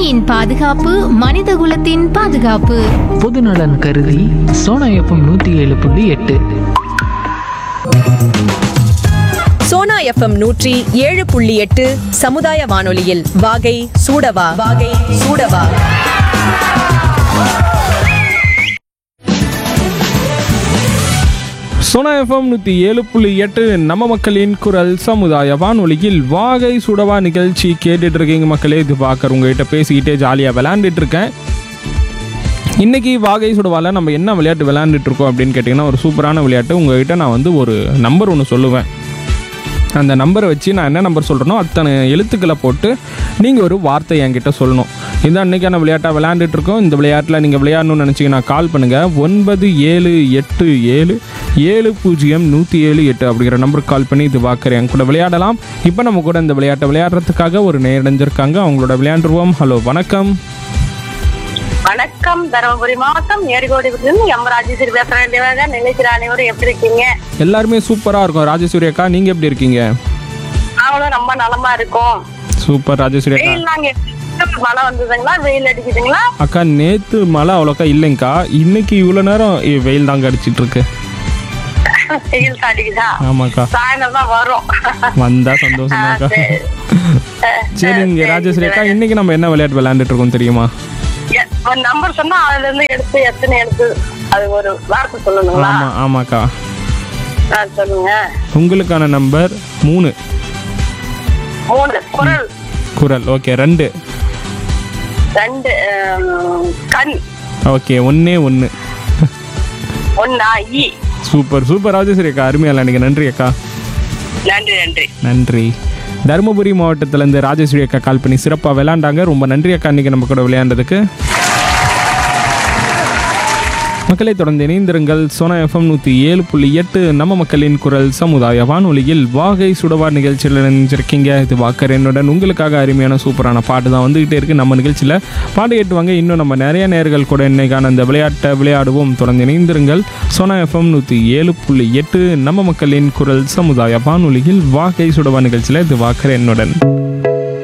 பூமியின் பாதுகாப்பு மனிதகுலத்தின் பாதுகாப்பு பொதுநலன் கருதி சோனா எஃப்எம் நூற்றி ஏழு புள்ளி எட்டு சோனா எஃப்எம் நூற்றி ஏழு புள்ளி எட்டு சமுதாய வானொலியில் வாகை சூடவா வாகை சூடவா சோனா எஃப்எம் நூற்றி ஏழு புள்ளி எட்டு நம்ம மக்களின் குரல் சமுதாய வானொலியில் வாகை சுடவா நிகழ்ச்சி கேட்டுட்டு இருக்கீங்க மக்களே இது பார்க்குற உங்ககிட்ட பேசிக்கிட்டே ஜாலியாக விளையாண்டுட்டு இருக்கேன் இன்னைக்கு வாகை சுடவால நம்ம என்ன விளையாட்டு விளையாண்டுட்டு இருக்கோம் அப்படின்னு கேட்டிங்கன்னா ஒரு சூப்பரான விளையாட்டு உங்ககிட்ட நான் வந்து ஒரு நம்பர் ஒன்று சொல்லுவேன் அந்த நம்பரை வச்சு நான் என்ன நம்பர் சொல்கிறேனோ அத்தனை எழுத்துக்களை போட்டு நீங்கள் ஒரு வார்த்தை என்கிட்ட சொல்லணும் இதான் அன்றைக்கான விளையாட்டாக விளையாண்டுட்டு இருக்கோம் இந்த விளையாட்டில் நீங்கள் விளையாடணும்னு நினச்சிங்கன்னா கால் பண்ணுங்கள் ஒன்பது ஏழு எட்டு ஏழு ஏழு பூஜ்ஜியம் நூற்றி ஏழு எட்டு அப்படிங்கிற நம்பருக்கு கால் பண்ணி இது பார்க்குறேன் என் கூட விளையாடலாம் இப்போ நம்ம கூட இந்த விளையாட்டை விளையாடுறதுக்காக ஒரு நேரடைஞ்சிருக்காங்க அவங்களோட விளையாண்டுருவோம் ஹலோ வணக்கம் வணக்கம் தருமபுரி மாவட்டம் ஏரிகோடிலிருந்து எம் ராஜேஸ்வரி பேசுறேன் வேண்டியவங்க நினைக்கிற அனைவரும் எப்படி இருக்கீங்க எல்லாருமே சூப்பராக இருக்கும் ராஜேஸ்வரி அக்கா நீங்கள் எப்படி இருக்கீங்க நாங்களும் ரொம்ப நலமா இருக்கோம் சூப்பர் ராஜேஸ்வரி அக்கா வெயில் நாங்க மழை வந்ததுங்களா வெயில் அடிக்குதுங்களா அக்கா நேத்து மழை அவ்வளோக்கா இல்லைங்கக்கா இன்னைக்கு இவ்வளோ நேரம் இ- வெயில் தாங்க அடிச்சிட்டு இருக்கு வெயில் அடிக்குதா ஆமாக்கா சாயந்தரம் தான் வரும் வந்தா சந்தோஷம் ஆ, அக்கா சரி. சரிங்க ராஜேஸ்வரி அக்கா இன்னைக்கு நம்ம என்ன விளையாட்டு விளையாண்டுட்டு இருக்கோம் தெரியுமா எ- ஒரு நம்பர் சொன்னா அதுல இருந்து எடுத்து எத்தனை எடுத்து அது ஒரு வார்த்தை சொல்லணுங்களா ஆமா ஆமாக்கா ஆ, சொல்லுங்க உங்களுக்கான நம்பர் மூணு மூணு குரல் குரல் ஓகே ரெண்டு ரெண்டு ஆம், கண் ஓகே ஒன்னே ஒன்று ஒன்னா ஈ சூப்பர் சூப்பர் ராஜேஸ்வரி அக்கா அருமையா விளையாடுங்க நன்றி அக்கா நன்றி நன்றி நன்றி தருமபுரி மாவட்டத்திலேருந்து ராஜேஸ்வரி அக்கா கால் பண்ணி சிறப்பாக விளையாண்டாங்க ரொம்ப நன்றி அக்கா இன்னைக்கு நம்ம கூட விளையாண்டதுக்கு மக்களை தொடர்ந்து இணைந்திருங்கள் சோனா எஃப்எம் நூற்றி ஏழு புள்ளி எட்டு நம்ம மக்களின் குரல் சமுதாய வானொலியில் வாகை சுடவா நிகழ்ச்சியில் நினைஞ்சிருக்கீங்க இது வாக்கர் என்னுடன் உங்களுக்காக அருமையான சூப்பரான பாட்டு தான் வந்துகிட்டே இருக்கு நம்ம நிகழ்ச்சியில் பாட்டு கேட்டுவாங்க இன்னும் நம்ம நிறைய நேர்கள் கூட இன்னைக்கான அந்த விளையாட்டை விளையாடுவோம் தொடர்ந்து இணைந்திருங்கள் சோனா எஃப்எம் நூற்றி ஏழு புள்ளி எட்டு நம்ம மக்களின் குரல் சமுதாய வானொலியில் வாகை சுடவா நிகழ்ச்சியில் இது வாக்கர் என்னுடன்